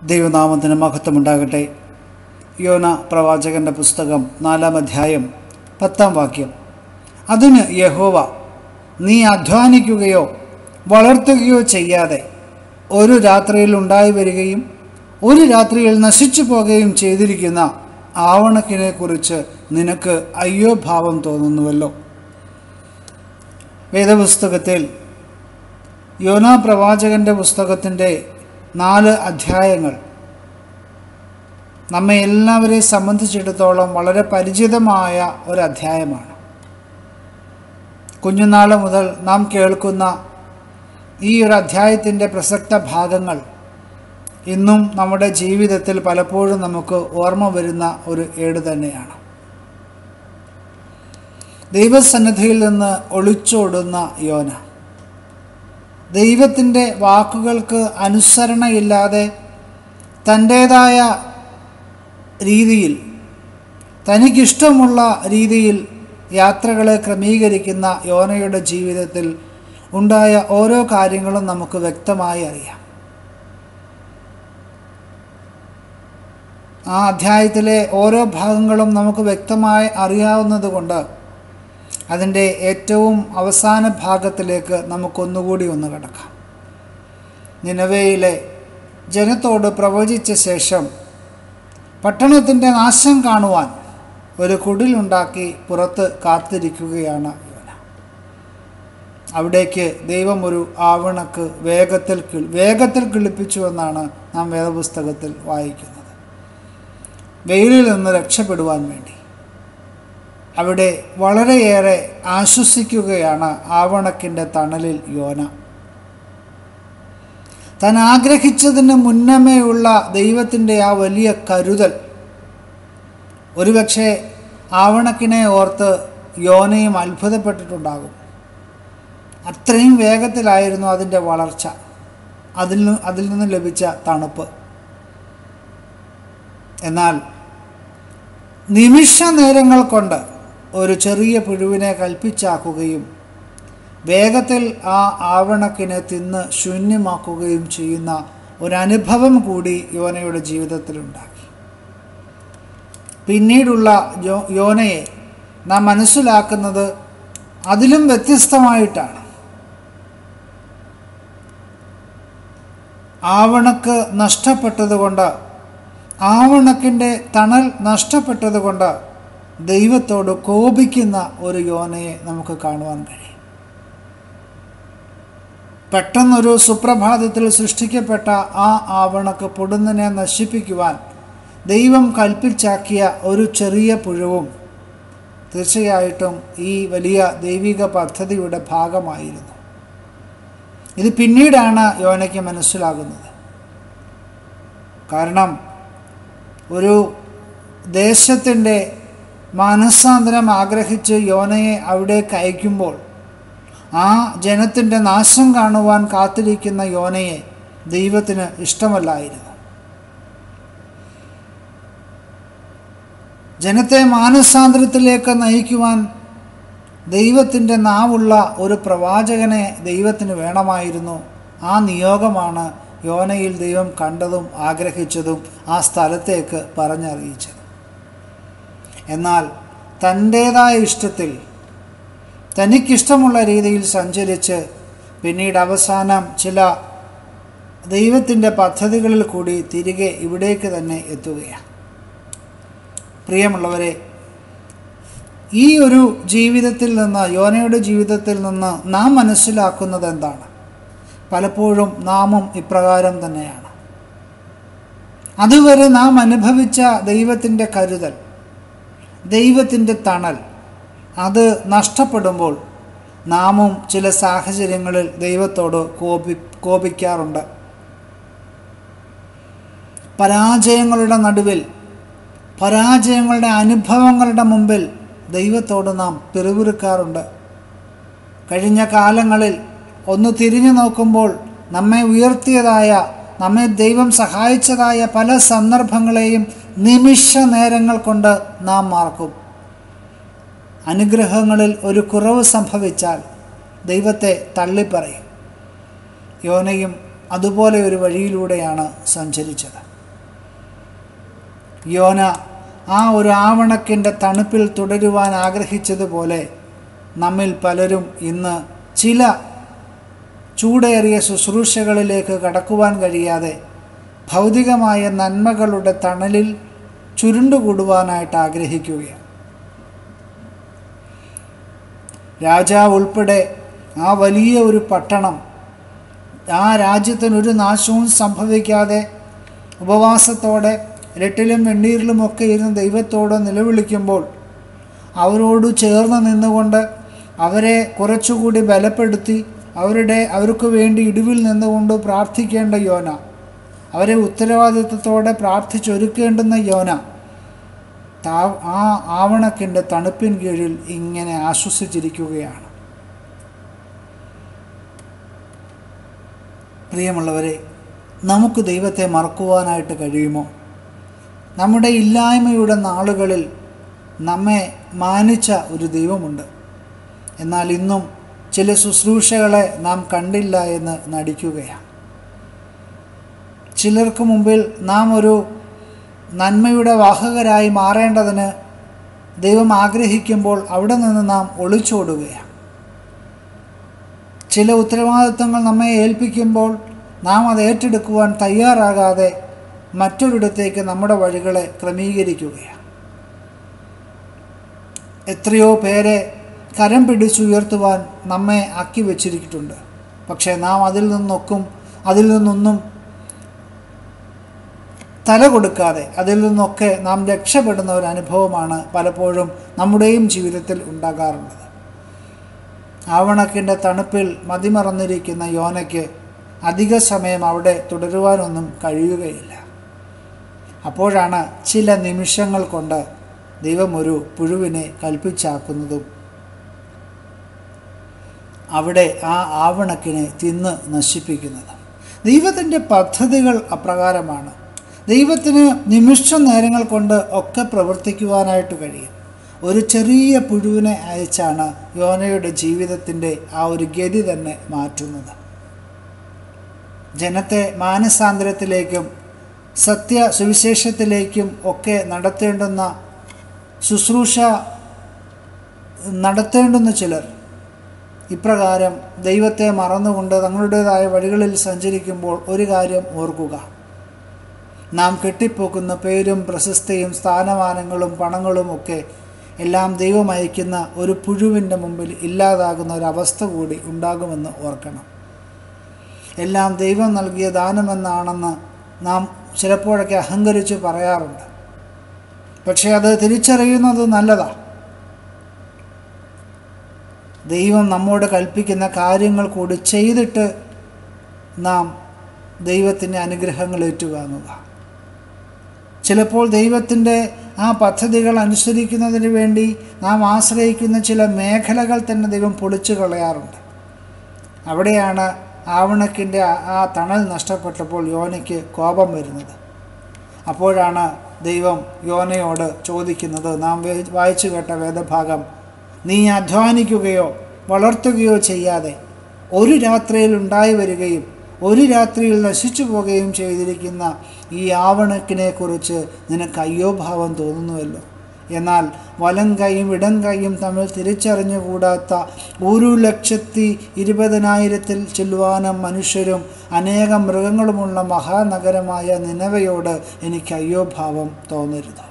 ദൈവനാമത്തിന് മഹത്വമുണ്ടാകട്ടെ യോന പ്രവാചകന്റെ പുസ്തകം നാലാം അധ്യായം പത്താം വാക്യം അതിന് യഹോവ നീ അധ്വാനിക്കുകയോ വളർത്തുകയോ ചെയ്യാതെ ഒരു രാത്രിയിൽ ഉണ്ടായി വരികയും ഒരു രാത്രിയിൽ നശിച്ചു പോകുകയും ചെയ്തിരിക്കുന്ന ആവണക്കിനെ കുറിച്ച് നിനക്ക് അയ്യോ ഭാവം തോന്നുന്നുവല്ലോ വേദപുസ്തകത്തിൽ യോന പ്രവാചകന്റെ പുസ്തകത്തിൻ്റെ നാല് അധ്യായങ്ങൾ നമ്മെ എല്ലാവരെയും സംബന്ധിച്ചിടത്തോളം വളരെ പരിചിതമായ ഒരു അധ്യായമാണ് കുഞ്ഞുനാൾ മുതൽ നാം കേൾക്കുന്ന ഈ ഒരു അധ്യായത്തിൻ്റെ പ്രസക്ത ഭാഗങ്ങൾ ഇന്നും നമ്മുടെ ജീവിതത്തിൽ പലപ്പോഴും നമുക്ക് ഓർമ്മ വരുന്ന ഒരു ഏട് തന്നെയാണ് ദൈവസന്നിധിയിൽ നിന്ന് ഒളിച്ചോടുന്ന യോന ദൈവത്തിൻ്റെ വാക്കുകൾക്ക് അനുസരണയില്ലാതെ തൻ്റേതായ രീതിയിൽ തനിക്കിഷ്ടമുള്ള രീതിയിൽ യാത്രകളെ ക്രമീകരിക്കുന്ന യോനയുടെ ജീവിതത്തിൽ ഉണ്ടായ ഓരോ കാര്യങ്ങളും നമുക്ക് വ്യക്തമായി അറിയാം ആ അധ്യായത്തിലെ ഓരോ ഭാഗങ്ങളും നമുക്ക് വ്യക്തമായി അറിയാവുന്നതുകൊണ്ട് അതിൻ്റെ ഏറ്റവും അവസാന ഭാഗത്തിലേക്ക് നമുക്കൊന്നുകൂടി ഒന്ന് കിടക്കാം നിലവയിലെ ജനത്തോട് പ്രവചിച്ച ശേഷം പട്ടണത്തിൻ്റെ നാശം കാണുവാൻ ഒരു കുടിലുണ്ടാക്കി പുറത്ത് കാത്തിരിക്കുകയാണ് യോന അവിടേക്ക് ദൈവം ഒരു ആവണക്ക് വേഗത്തിൽ കിൾ വേഗത്തിൽ കിളിപ്പിച്ചു എന്നാണ് നാം വേദപുസ്തകത്തിൽ വായിക്കുന്നത് വെയിലിൽ നിന്ന് രക്ഷപ്പെടുവാൻ വേണ്ടി അവിടെ വളരെയേറെ ആശ്വസിക്കുകയാണ് ആവണക്കിൻ്റെ തണലിൽ യോന താൻ ആഗ്രഹിച്ചതിന് മുന്നമേയുള്ള ദൈവത്തിൻ്റെ ആ വലിയ കരുതൽ ഒരുപക്ഷെ ആവണക്കിനെ ഓർത്ത് യോനയും അത്ഭുതപ്പെട്ടിട്ടുണ്ടാകും അത്രയും വേഗത്തിലായിരുന്നു അതിൻ്റെ വളർച്ച അതിൽ നിന്ന് അതിൽ നിന്ന് ലഭിച്ച തണുപ്പ് എന്നാൽ നിമിഷ നേരങ്ങൾ കൊണ്ട് ഒരു ചെറിയ പുഴുവിനെ കൽപ്പിച്ചാക്കുകയും വേഗത്തിൽ ആ ആവണക്കിനെ തിന്ന് ശൂന്യമാക്കുകയും ചെയ്യുന്ന ഒരനുഭവം കൂടി യോനയുടെ ജീവിതത്തിലുണ്ടാക്കി പിന്നീടുള്ള യോ യോനയെ നാം മനസ്സിലാക്കുന്നത് അതിലും വ്യത്യസ്തമായിട്ടാണ് ആവണക്ക് നഷ്ടപ്പെട്ടതുകൊണ്ട് ആവണക്കിൻ്റെ തണൽ നഷ്ടപ്പെട്ടതുകൊണ്ട് ദൈവത്തോട് കോപിക്കുന്ന ഒരു യോനയെ നമുക്ക് കാണുവാൻ കഴിയും പെട്ടെന്നൊരു സുപ്രഭാതത്തിൽ സൃഷ്ടിക്കപ്പെട്ട ആ ആവണക്ക് പൊടുന്നനെ നശിപ്പിക്കുവാൻ ദൈവം കൽപ്പിച്ചാക്കിയ ഒരു ചെറിയ പുഴുവും തീർച്ചയായിട്ടും ഈ വലിയ ദൈവിക പദ്ധതിയുടെ ഭാഗമായിരുന്നു ഇത് പിന്നീടാണ് യോനയ്ക്ക് മനസ്സിലാകുന്നത് കാരണം ഒരു ദേശത്തിൻ്റെ മാനസാന്തരം ആഗ്രഹിച്ച് യോനയെ അവിടേക്ക് അയക്കുമ്പോൾ ആ ജനത്തിൻ്റെ നാശം കാണുവാൻ കാത്തിരിക്കുന്ന യോനയെ ദൈവത്തിന് ഇഷ്ടമല്ലായിരുന്നു ജനത്തെ മാനസാന്തരത്തിലേക്ക് നയിക്കുവാൻ ദൈവത്തിൻ്റെ നാവുള്ള ഒരു പ്രവാചകനെ ദൈവത്തിന് വേണമായിരുന്നു ആ നിയോഗമാണ് യോനയിൽ ദൈവം കണ്ടതും ആഗ്രഹിച്ചതും ആ സ്ഥലത്തേക്ക് പറഞ്ഞറിയിച്ചത് എന്നാൽ തൻ്റേതായ ഇഷ്ടത്തിൽ തനിക്കിഷ്ടമുള്ള രീതിയിൽ സഞ്ചരിച്ച് പിന്നീട് അവസാനം ചില ദൈവത്തിൻ്റെ പദ്ധതികളിൽ കൂടി തിരികെ ഇവിടേക്ക് തന്നെ എത്തുകയാണ് പ്രിയമുള്ളവരെ ഈ ഒരു ജീവിതത്തിൽ നിന്ന് യോനയുടെ ജീവിതത്തിൽ നിന്ന് നാം മനസ്സിലാക്കുന്നത് എന്താണ് പലപ്പോഴും നാമും ഇപ്രകാരം തന്നെയാണ് അതുവരെ നാം അനുഭവിച്ച ദൈവത്തിൻ്റെ കരുതൽ ദൈവത്തിൻ്റെ തണൽ അത് നഷ്ടപ്പെടുമ്പോൾ നാമും ചില സാഹചര്യങ്ങളിൽ ദൈവത്തോട് കോപി കോപിക്കാറുണ്ട് പരാജയങ്ങളുടെ നടുവിൽ പരാജയങ്ങളുടെ അനുഭവങ്ങളുടെ മുമ്പിൽ ദൈവത്തോട് നാം പിറുപിറുക്കാറുണ്ട് കഴിഞ്ഞ കാലങ്ങളിൽ ഒന്ന് തിരിഞ്ഞു നോക്കുമ്പോൾ നമ്മെ ഉയർത്തിയതായ നമ്മെ ദൈവം സഹായിച്ചതായ പല സന്ദർഭങ്ങളെയും നിമിഷ നേരങ്ങൾ കൊണ്ട് നാം മാർക്കും അനുഗ്രഹങ്ങളിൽ ഒരു കുറവ് സംഭവിച്ചാൽ ദൈവത്തെ തള്ളിപ്പറയും യോനയും അതുപോലെ ഒരു വഴിയിലൂടെയാണ് സഞ്ചരിച്ചത് യോന ആ ഒരു ആവണക്കിൻ്റെ തണുപ്പിൽ തുടരുവാൻ ആഗ്രഹിച്ചതുപോലെ നമ്മിൽ പലരും ഇന്ന് ചില ചൂടേറിയ ശുശ്രൂഷകളിലേക്ക് കടക്കുവാൻ കഴിയാതെ ഭൗതികമായ നന്മകളുടെ തണലിൽ ചുരുണ്ടുകൂടുവാനായിട്ട് ആഗ്രഹിക്കുകയാണ് രാജാവ് ഉൾപ്പെടെ ആ വലിയ ഒരു പട്ടണം ആ രാജ്യത്തിന് ഒരു നാശവും സംഭവിക്കാതെ ഉപവാസത്തോടെ ഇരട്ടിലും വെണ്ണീരിലുമൊക്കെ ഇരുന്ന് ദൈവത്തോട് നിലവിളിക്കുമ്പോൾ അവരോട് ചേർന്ന് നിന്നുകൊണ്ട് അവരെ കുറച്ചുകൂടി ബലപ്പെടുത്തി അവരുടെ അവർക്ക് വേണ്ടി ഇടിവിൽ നിന്നുകൊണ്ട് പ്രാർത്ഥിക്കേണ്ട യോന അവരെ ഉത്തരവാദിത്വത്തോടെ പ്രാർത്ഥിച്ചൊരുക്കേണ്ടുന്ന യോന താ ആ ആവണക്കിൻ്റെ തണുപ്പിൻ കീഴിൽ ഇങ്ങനെ ആശ്വസിച്ചിരിക്കുകയാണ് പ്രിയമുള്ളവരെ നമുക്ക് ദൈവത്തെ മറക്കുവാനായിട്ട് കഴിയുമോ നമ്മുടെ ഇല്ലായ്മയുടെ നാളുകളിൽ നമ്മെ മാനിച്ച ഒരു ദൈവമുണ്ട് എന്നാൽ ഇന്നും ചില ശുശ്രൂഷകളെ നാം കണ്ടില്ല എന്ന് നടിക്കുകയാണ് ചിലർക്ക് മുമ്പിൽ നാം ഒരു നന്മയുടെ വാഹകരായി മാറേണ്ടതിന് ദൈവം ആഗ്രഹിക്കുമ്പോൾ അവിടെ നിന്ന് നാം ഒളിച്ചോടുകയാണ് ചില ഉത്തരവാദിത്തങ്ങൾ നമ്മെ ഏൽപ്പിക്കുമ്പോൾ നാം അത് ഏറ്റെടുക്കുവാൻ തയ്യാറാകാതെ മറ്റൊരിടത്തേക്ക് നമ്മുടെ വഴികളെ ക്രമീകരിക്കുകയാണ് എത്രയോ പേരെ കരം പിടിച്ചുയർത്തുവാൻ നമ്മെ ആക്കി വച്ചിരിച്ചിട്ടുണ്ട് പക്ഷേ നാം അതിൽ നിന്നൊക്കും അതിൽ നിന്നൊന്നും തല കൊടുക്കാതെ അതിൽ നിന്നൊക്കെ നാം രക്ഷപ്പെടുന്ന ഒരു അനുഭവമാണ് പലപ്പോഴും നമ്മുടെയും ജീവിതത്തിൽ ഉണ്ടാകാറുള്ളത് ആവണക്കിൻ്റെ തണുപ്പിൽ മതിമറന്നിരിക്കുന്ന യോനയ്ക്ക് അധിക സമയം അവിടെ തുടരുവാനൊന്നും കഴിയുകയില്ല അപ്പോഴാണ് ചില നിമിഷങ്ങൾ കൊണ്ട് ദൈവം ഒരു പുഴുവിനെ കൽപ്പിച്ചാക്കുന്നതും അവിടെ ആ ആവണക്കിനെ തിന്ന് നശിപ്പിക്കുന്നതും ദൈവത്തിൻ്റെ പദ്ധതികൾ അപ്രകാരമാണ് ദൈവത്തിന് നിമിഷ നേരങ്ങൾ കൊണ്ട് ഒക്കെ പ്രവർത്തിക്കുവാനായിട്ട് കഴിയും ഒരു ചെറിയ പുഴുവിനെ അയച്ചാണ് യോനയുടെ ജീവിതത്തിൻ്റെ ആ ഒരു ഗതി തന്നെ മാറ്റുന്നത് ജനത്തെ മാനസാന്തരത്തിലേക്കും സത്യ സുവിശേഷത്തിലേക്കും ഒക്കെ നടത്തേണ്ടുന്ന ശുശ്രൂഷ നടത്തേണ്ടുന്ന ചിലർ ഇപ്രകാരം ദൈവത്തെ മറന്നുകൊണ്ട് തങ്ങളുടേതായ വഴികളിൽ സഞ്ചരിക്കുമ്പോൾ ഒരു കാര്യം ഓർക്കുക നാം കെട്ടിപ്പോക്കുന്ന പേരും പ്രശസ്തിയും സ്ഥാനമാനങ്ങളും പണങ്ങളും ഒക്കെ എല്ലാം ദൈവം അയക്കുന്ന ഒരു പുഴുവിൻ്റെ മുമ്പിൽ ഇല്ലാതാകുന്ന ഒരവസ്ഥ കൂടി ഉണ്ടാകുമെന്ന് ഓർക്കണം എല്ലാം ദൈവം നൽകിയ ദാനമെന്നാണെന്ന് നാം ചിലപ്പോഴൊക്കെ അഹങ്കരിച്ച് പറയാറുണ്ട് പക്ഷേ അത് തിരിച്ചറിയുന്നത് നല്ലതാണ് ദൈവം നമ്മോട് കൽപ്പിക്കുന്ന കാര്യങ്ങൾ കൂടി ചെയ്തിട്ട് നാം ദൈവത്തിൻ്റെ അനുഗ്രഹങ്ങൾ ഏറ്റുവാങ്ങുക ചിലപ്പോൾ ദൈവത്തിൻ്റെ ആ പദ്ധതികൾ അനുസരിക്കുന്നതിന് വേണ്ടി നാം ആശ്രയിക്കുന്ന ചില മേഖലകൾ തന്നെ ദൈവം പൊളിച്ചു കളയാറുണ്ട് അവിടെയാണ് ആവണക്കിൻ്റെ ആ തണൽ നഷ്ടപ്പെട്ടപ്പോൾ യോനയ്ക്ക് കോപം വരുന്നത് അപ്പോഴാണ് ദൈവം യോനയോട് ചോദിക്കുന്നത് നാം വായിച്ചു കേട്ട വേദഭാഗം നീ അധ്വാനിക്കുകയോ വളർത്തുകയോ ചെയ്യാതെ ഒരു രാത്രിയിൽ ഉണ്ടായി വരികയും ഒരു രാത്രിയിൽ നശിച്ചു പോവുകയും ചെയ്തിരിക്കുന്ന ഈ ആവണക്കിനെ കുറിച്ച് നിനക്ക് അയ്യോഭാവം തോന്നുന്നുവല്ലോ എന്നാൽ വലം കൈയും ഇടം കൈയും തമ്മിൽ തിരിച്ചറിഞ്ഞുകൂടാത്ത ഒരു ലക്ഷത്തി ഇരുപതിനായിരത്തിൽ ചെല്ലുവാനും മനുഷ്യരും അനേകം മൃഗങ്ങളുമുള്ള മഹാനഗരമായ നിലവയോട് എനിക്ക് അയ്യോഭാവം തോന്നരുത്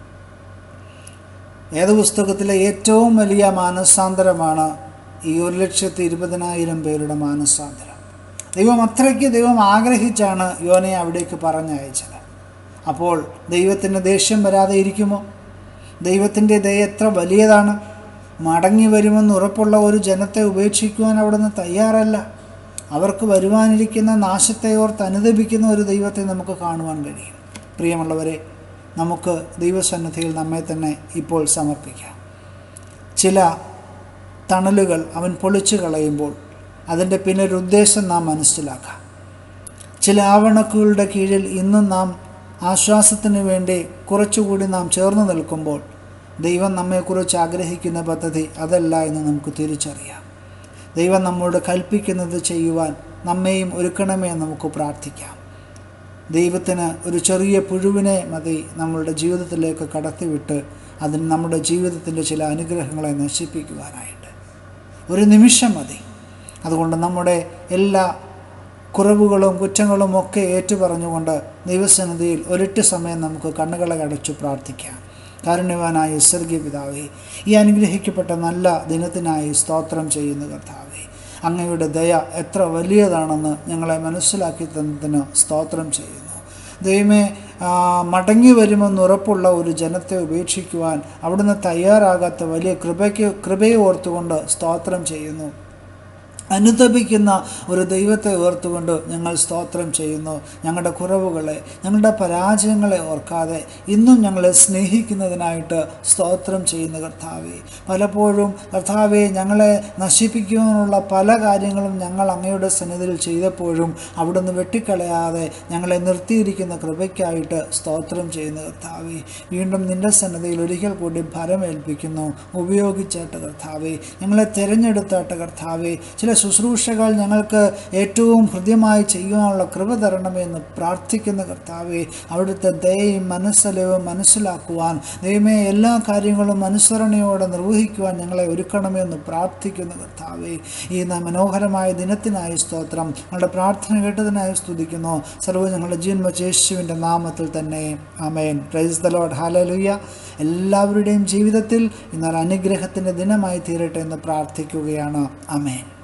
വേദപുസ്തകത്തിലെ ഏറ്റവും വലിയ മാനസാന്തരമാണ് ഈ ഒരു ലക്ഷത്തി ഇരുപതിനായിരം പേരുടെ മാനസാന്തരം ദൈവം അത്രയ്ക്ക് ദൈവം ആഗ്രഹിച്ചാണ് യോനയെ അവിടേക്ക് പറഞ്ഞയച്ചത് അപ്പോൾ ദൈവത്തിന് ദേഷ്യം വരാതെ ഇരിക്കുമോ ദൈവത്തിൻ്റെ ദയ എത്ര വലിയതാണ് മടങ്ങി വരുമെന്ന് ഉറപ്പുള്ള ഒരു ജനത്തെ ഉപേക്ഷിക്കുവാൻ അവിടുന്ന് തയ്യാറല്ല അവർക്ക് വരുവാനിരിക്കുന്ന നാശത്തെ ഓർത്ത് അനുദപിക്കുന്ന ഒരു ദൈവത്തെ നമുക്ക് കാണുവാൻ കഴിയും പ്രിയമുള്ളവരെ നമുക്ക് ദൈവസന്നിധിയിൽ നമ്മെ തന്നെ ഇപ്പോൾ സമർപ്പിക്കാം ചില തണലുകൾ അവൻ പൊളിച്ചു കളയുമ്പോൾ അതിൻ്റെ പിന്നൊരുദ്ദേശം നാം മനസ്സിലാക്കാം ചില ആവണക്കുകളുടെ കീഴിൽ ഇന്നും നാം ആശ്വാസത്തിന് വേണ്ടി കുറച്ചുകൂടി നാം ചേർന്ന് നിൽക്കുമ്പോൾ ദൈവം നമ്മെക്കുറിച്ച് ആഗ്രഹിക്കുന്ന പദ്ധതി അതല്ല എന്ന് നമുക്ക് തിരിച്ചറിയാം ദൈവം നമ്മോട് കൽപ്പിക്കുന്നത് ചെയ്യുവാൻ നമ്മെയും ഒരുക്കണമേ എന്ന് നമുക്ക് പ്രാർത്ഥിക്കാം ദൈവത്തിന് ഒരു ചെറിയ പുഴുവിനെ മതി നമ്മളുടെ ജീവിതത്തിലേക്ക് കടത്തിവിട്ട് അതിന് നമ്മുടെ ജീവിതത്തിൻ്റെ ചില അനുഗ്രഹങ്ങളെ നശിപ്പിക്കുവാനായിട്ട് ഒരു നിമിഷം മതി അതുകൊണ്ട് നമ്മുടെ എല്ലാ കുറവുകളും കുറ്റങ്ങളും ഒക്കെ ഏറ്റുപറഞ്ഞുകൊണ്ട് ദൈവസന്നിധിയിൽ ഒരിട്ട് സമയം നമുക്ക് കണ്ണുകളെ അടച്ചു പ്രാർത്ഥിക്കാം കാരുണ്യവാനായ സ്വർഗീയ പിതാവേ ഈ അനുഗ്രഹിക്കപ്പെട്ട നല്ല ദിനത്തിനായി സ്തോത്രം ചെയ്യുന്ന കർത്താവേ അങ്ങയുടെ ദയ എത്ര വലിയതാണെന്ന് ഞങ്ങളെ മനസ്സിലാക്കി തന്നതിന് സ്തോത്രം ചെയ്യുന്നു ദൈവമേ ആ, മടങ്ങി വരുമെന്ന് ഉറപ്പുള്ള ഒരു ജനത്തെ ഉപേക്ഷിക്കുവാൻ അവിടുന്ന് തയ്യാറാകാത്ത വലിയ കൃപയ്ക്ക് കൃപയെ ഓർത്തുകൊണ്ട് സ്തോത്രം ചെയ്യുന്നു അനുതപിക്കുന്ന ഒരു ദൈവത്തെ ഓർത്തുകൊണ്ട് ഞങ്ങൾ സ്തോത്രം ചെയ്യുന്നു ഞങ്ങളുടെ കുറവുകളെ ഞങ്ങളുടെ പരാജയങ്ങളെ ഓർക്കാതെ ഇന്നും ഞങ്ങളെ സ്നേഹിക്കുന്നതിനായിട്ട് സ്തോത്രം ചെയ്യുന്ന കർത്താവെ പലപ്പോഴും കർത്താവെ ഞങ്ങളെ നശിപ്പിക്കുവാനുള്ള പല കാര്യങ്ങളും ഞങ്ങൾ അങ്ങയുടെ സന്നിധിയിൽ ചെയ്തപ്പോഴും അവിടുന്ന് വെട്ടിക്കളയാതെ ഞങ്ങളെ നിർത്തിയിരിക്കുന്ന കൃപയ്ക്കായിട്ട് സ്തോത്രം ചെയ്യുന്ന കർത്താവെ വീണ്ടും നിന്റെ സന്നിധിയിൽ ഒരിക്കൽ കൂടി ഭരമേൽപ്പിക്കുന്നു ഉപയോഗിച്ചാട്ട് കർത്താവെ ഞങ്ങളെ തിരഞ്ഞെടുത്താട്ട് കർത്താവെ ചില ശുശ്രൂഷകൾ ഞങ്ങൾക്ക് ഏറ്റവും ഹൃദ്യമായി ചെയ്യുവാനുള്ള കൃപ തരണമേ എന്ന് പ്രാർത്ഥിക്കുന്ന കർത്താവെ അവിടുത്തെ ദയയും മനസ്സലവും മനസ്സിലാക്കുവാൻ ദൈവമേ എല്ലാ കാര്യങ്ങളും അനുസരണയോടെ നിർവഹിക്കുവാൻ ഞങ്ങളെ ഒരുക്കണമേ എന്ന് പ്രാർത്ഥിക്കുന്ന കർത്താവെ ഈ ന- മനോഹരമായ ദിനത്തിനായി സ്തോത്രം ഞങ്ങളുടെ പ്രാർത്ഥന കേട്ടതിനായി സ്തുതിക്കുന്നു സർവ്വ ഞങ്ങളുടെ ജീവൻ യേശുവിൻ്റെ നാമത്തിൽ തന്നെ അമേൻ പ്രൈസ് ദ ലോഡ് ഹാലലുയ്യ എല്ലാവരുടെയും ജീവിതത്തിൽ ഇന്നൊരു അനുഗ്രഹത്തിൻ്റെ ദിനമായി തീരട്ടെ എന്ന് പ്രാർത്ഥിക്കുകയാണ് അമേൻ